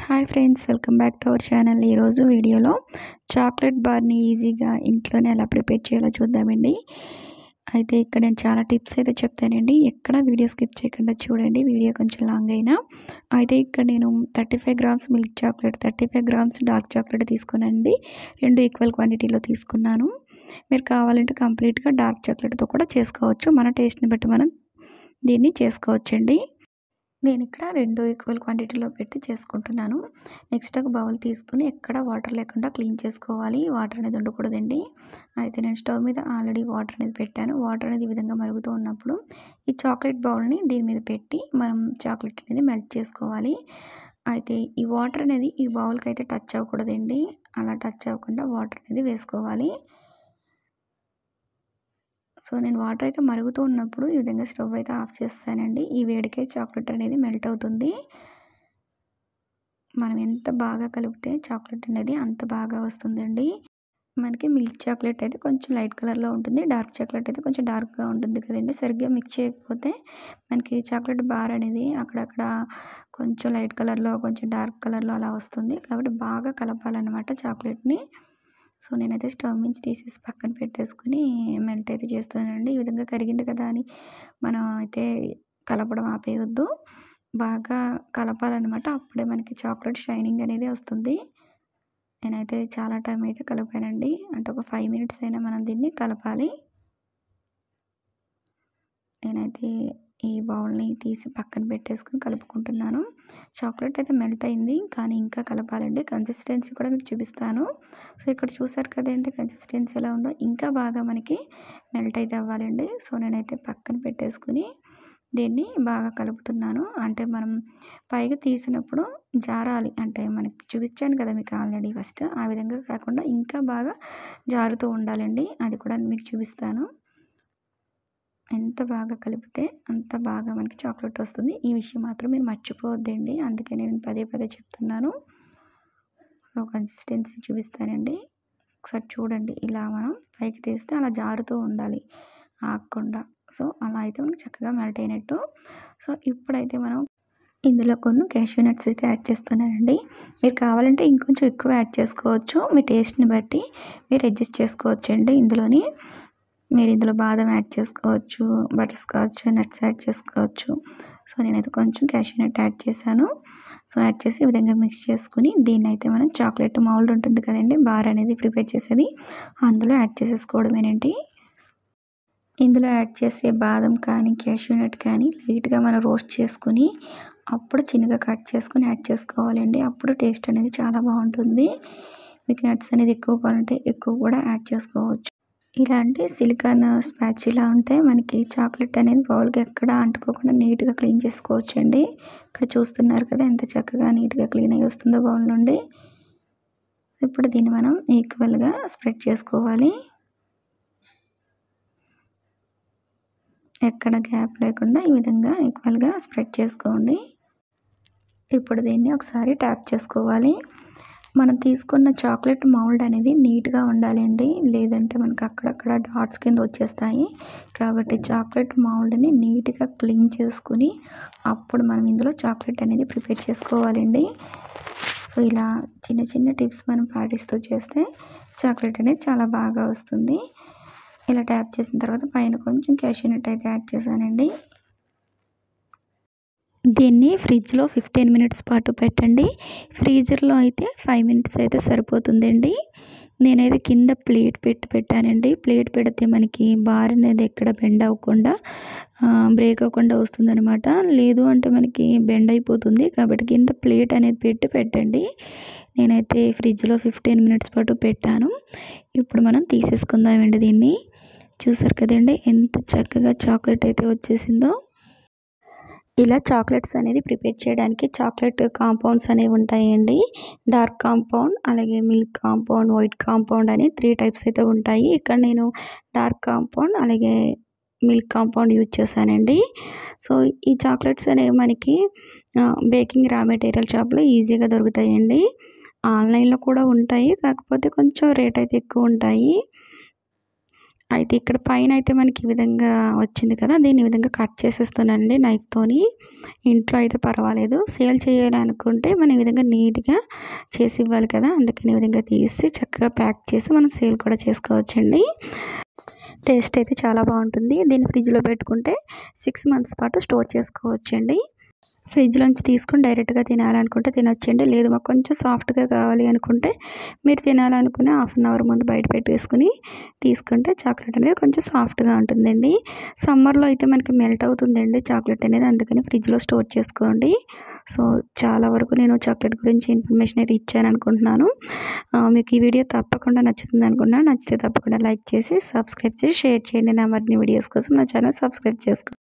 hi friends welcome back to our channel ఈరోజు వీడియోలో chocolate బార్ని ఈజీగా ఇంట్లోనే ఎలా ప్రిపేర్ చేయాలో చూద్దామండి అయితే ఇక్కడ నేను చాలా టిప్స్ అయితే చెప్తానండి ఎక్కడ వీడియో స్కిప్ చేయకుండా చూడండి వీడియో కొంచెం లాంగ్ అయినా అయితే ఇక్కడ నేను thirty five grams milk chocolate thirty five grams dark chocolate తీసుకున్నానండి రెండు ఈక్వల్ క్వాంటిటీలో తీసుకున్నాను మీరు కావాలంటే కంప్లీట్గా డార్క్ చాక్లెట్తో కూడా చేసుకోవచ్చు మన టేస్ట్ని బట్టి మనం దీన్ని చేసుకోవచ్చండి నేను ఇక్కడ రెండు ఈక్వల్ క్వాంటిటీలో పెట్టి చేసుకుంటున్నాను నెక్స్ట్ ఒక బౌల్ తీసుకుని ఎక్కడ వాటర్ లేకుండా క్లీన్ చేసుకోవాలి వాటర్ అనేది ఉండకూడదండి అయితే నేను స్టవ్ మీద ఆల్రెడీ వాటర్ అనేది పెట్టాను వాటర్ అనేది ఈ విధంగా మరుగుతూ ఉన్నప్పుడు ఈ చాక్లెట్ బౌల్ని దీని మీద పెట్టి మనం చాక్లెట్ అనేది మెల్ట్ చేసుకోవాలి అయితే ఈ వాటర్ అనేది ఈ బౌల్కి అయితే టచ్ అవ్వకూడదండి అలా టచ్ అవ్వకుండా వాటర్ అనేది వేసుకోవాలి సో నేను వాటర్ అయితే మరుగుతూ ఉన్నప్పుడు ఈ విధంగా స్టవ్ అయితే ఆఫ్ చేస్తానండి ఈ వేడికే చాక్లెట్ అనేది మెల్ట్ అవుతుంది మనం ఎంత బాగా కలిపితే చాక్లెట్ అనేది అంత బాగా వస్తుందండి మనకి మిల్క్ చాక్లెట్ అయితే కొంచెం లైట్ కలర్లో ఉంటుంది డార్క్ చాక్లెట్ అయితే కొంచెం డార్క్గా ఉంటుంది కదండి సరిగ్గా మిక్స్ చేయకపోతే మనకి చాక్లెట్ బార్ అనేది అక్కడక్కడ కొంచెం లైట్ కలర్లో కొంచెం డార్క్ కలర్లో అలా వస్తుంది కాబట్టి బాగా కలపాలన్నమాట చాక్లెట్ని సో నేనైతే స్టవ్ నుంచి తీసేసి పక్కన పెట్టేసుకుని మెల్ట్ అయితే చేస్తానండి ఈ విధంగా కరిగింది కదా అని మనం అయితే కలపడం ఆపేయొద్దు బాగా కలపాలన్నమాట అప్పుడే మనకి చాక్లెట్ షైనింగ్ అనేది వస్తుంది నేనైతే చాలా టైం అయితే కలిపానండి అంటే ఒక ఫైవ్ మినిట్స్ అయినా మనం దీన్ని కలపాలి నేనైతే ఈ బౌల్ని తీసి పక్కన పెట్టేసుకుని కలుపుకుంటున్నాను చాక్లెట్ అయితే మెల్ట్ అయింది కానీ ఇంకా కలపాలండి కన్సిస్టెన్సీ కూడా మీకు చూపిస్తాను సో ఇక్కడ చూసారు కదండి కన్సిస్టెన్సీ ఎలా ఉందో ఇంకా బాగా మనకి మెల్ట్ అయితే అవ్వాలండి సో నేనైతే పక్కన పెట్టేసుకుని దీన్ని బాగా కలుపుతున్నాను అంటే మనం పైకి తీసినప్పుడు జారాలి అంటే మనకి చూపించాను కదా మీకు ఆల్రెడీ ఫస్ట్ ఆ విధంగా కాకుండా ఇంకా బాగా జారుతూ ఉండాలండి అది కూడా మీకు చూపిస్తాను ఎంత బాగా కలిపితే అంత బాగా మనకి చాక్లెట్ వస్తుంది ఈ విషయం మాత్రం మీరు మర్చిపోవద్దండి అందుకే నేను పదే పదే చెప్తున్నాను సో కన్సిస్టెన్సీ చూపిస్తానండి ఒకసారి చూడండి ఇలా మనం పైకి తీస్తే అలా జారుతూ ఉండాలి ఆగకుండా సో అలా అయితే మనకి చక్కగా మెల్ట్ అయినట్టు సో ఇప్పుడైతే మనం ఇందులో కొన్ని క్యాషూ నట్స్ అయితే యాడ్ చేస్తున్నానండి మీరు కావాలంటే ఇంకొంచెం ఎక్కువ యాడ్ చేసుకోవచ్చు మీ టేస్ట్ని బట్టి మీరు అడ్జస్ట్ చేసుకోవచ్చు అండి ఇందులోని మీరు ఇందులో బాదం యాడ్ చేసుకోవచ్చు బటర్ స్కాచ్ నట్స్ యాడ్ చేసుకోవచ్చు సో నేనైతే కొంచెం క్యాషూ నట్ యాడ్ చేశాను సో యాడ్ చేసి ఈ విధంగా మిక్స్ చేసుకుని దీన్ని అయితే మనం చాక్లెట్ మౌల్డ్ ఉంటుంది కదండి బార్ అనేది ప్రిపేర్ చేసేది అందులో యాడ్ చేసేసుకోవడమేనండి ఇందులో యాడ్ చేసే బాదం కానీ క్యాషూ నట్ కానీ లైట్గా మనం రోస్ట్ చేసుకుని అప్పుడు చిన్నగా కట్ చేసుకుని యాడ్ చేసుకోవాలండి అప్పుడు టేస్ట్ అనేది చాలా బాగుంటుంది మీకు నట్స్ అనేది ఎక్కువ కావాలంటే ఎక్కువ కూడా యాడ్ చేసుకోవచ్చు ఇలాంటి సిలికాన్ స్పాచ్ ఇలా ఉంటే మనకి చాక్లెట్ అనేది బౌల్కి ఎక్కడ అంటుకోకుండా నీట్గా క్లీన్ చేసుకోవచ్చు అండి ఇక్కడ చూస్తున్నారు కదా ఎంత చక్కగా నీట్గా క్లీన్ అయ్యి వస్తుందో బౌల్ నుండి ఇప్పుడు దీన్ని మనం ఈక్వల్గా స్ప్రెడ్ చేసుకోవాలి ఎక్కడ గ్యాప్ లేకుండా ఈ విధంగా ఈక్వల్గా స్ప్రెడ్ చేసుకోండి ఇప్పుడు దీన్ని ఒకసారి ట్యాప్ చేసుకోవాలి మనం తీసుకున్న చాక్లెట్ మౌల్డ్ అనేది నీట్గా ఉండాలండి లేదంటే మనకు అక్కడక్కడ డాట్స్ కింద వచ్చేస్తాయి కాబట్టి చాక్లెట్ మౌల్డ్ని నీట్గా క్లీన్ చేసుకుని అప్పుడు మనం ఇందులో చాక్లెట్ అనేది ప్రిపేర్ చేసుకోవాలండి సో ఇలా చిన్న చిన్న టిప్స్ మనం పాటిస్తూ చేస్తే చాక్లెట్ అనేది చాలా బాగా వస్తుంది ఇలా ట్యాప్ చేసిన తర్వాత పైన కొంచెం క్యాషూనట్ అయితే యాడ్ చేశానండి దీన్ని ఫ్రిడ్జ్లో ఫిఫ్టీన్ మినిట్స్ పాటు పెట్టండి ఫ్రీజర్లో అయితే ఫైవ్ మినిట్స్ అయితే సరిపోతుందండి నేనైతే కింద ప్లేట్ పెట్టి పెట్టానండి ప్లేట్ పెడితే మనకి బార్ అనేది ఎక్కడ బెండ్ అవ్వకుండా బ్రేక్ అవ్వకుండా వస్తుందనమాట లేదు అంటే మనకి బెండ్ అయిపోతుంది కాబట్టి కింద ప్లేట్ అనేది పెట్టి పెట్టండి నేనైతే ఫ్రిడ్జ్లో ఫిఫ్టీన్ మినిట్స్ పాటు పెట్టాను ఇప్పుడు మనం తీసేసుకుందామండి దీన్ని చూసారు కదండి ఎంత చక్కగా చాక్లెట్ అయితే వచ్చేసిందో ఇలా చాక్లెట్స్ అనేది ప్రిపేర్ చేయడానికి చాక్లెట్ కాంపౌండ్స్ అనేవి ఉంటాయండి డార్క్ కాంపౌండ్ అలాగే మిల్క్ కాంపౌండ్ వైట్ కాంపౌండ్ అని త్రీ టైప్స్ అయితే ఉంటాయి ఇక్కడ నేను డార్క్ కాంపౌండ్ అలాగే మిల్క్ కాంపౌండ్ యూజ్ చేశానండి సో ఈ చాక్లెట్స్ అనేవి మనకి బేకింగ్ రా మెటీరియల్ షాప్లో ఈజీగా దొరుకుతాయండి ఆన్లైన్లో కూడా ఉంటాయి కాకపోతే కొంచెం రేట్ అయితే ఎక్కువ ఉంటాయి అయితే ఇక్కడ పైన అయితే మనకి ఈ విధంగా వచ్చింది కదా దీన్ని ఈ విధంగా కట్ చేసేస్తున్నానండి నైఫ్తోని ఇంట్లో అయితే పర్వాలేదు సేల్ చేయాలనుకుంటే మనం ఈ విధంగా నీట్గా చేసి ఇవ్వాలి కదా అందుకని ఈ విధంగా తీసి చక్కగా ప్యాక్ చేసి మనం సేల్ కూడా చేసుకోవచ్చండి టేస్ట్ అయితే చాలా బాగుంటుంది దీన్ని ఫ్రిడ్జ్లో పెట్టుకుంటే సిక్స్ మంత్స్ పాటు స్టోర్ చేసుకోవచ్చండి ఫ్రిడ్జ్లోంచి తీసుకొని డైరెక్ట్గా తినాలనుకుంటే తినొచ్చండి లేదు మాకు కొంచెం సాఫ్ట్గా కావాలి అనుకుంటే మీరు తినాలనుకునే హాఫ్ అన్ అవర్ ముందు బయట పెట్టేసుకుని తీసుకుంటే చాక్లెట్ అనేది కొంచెం సాఫ్ట్గా ఉంటుందండి సమ్మర్లో అయితే మనకి మెల్ట్ అవుతుందండి చాక్లెట్ అనేది అందుకని ఫ్రిడ్జ్లో స్టోర్ చేసుకోండి సో చాలా వరకు నేను చాక్లెట్ గురించి ఇన్ఫర్మేషన్ అయితే ఇచ్చాను అనుకుంటున్నాను ఆ, మీకు ఈ వీడియో తప్పకుండా నచ్చుతుంది అనుకున్నాను నచ్చితే తప్పకుండా లైక్ చేసి సబ్స్క్రైబ్ చేసి షేర్ చేయండి నా మరిన్ని వీడియోస్ కోసం నా ఛానల్ సబ్స్క్రైబ్ చేసుకోండి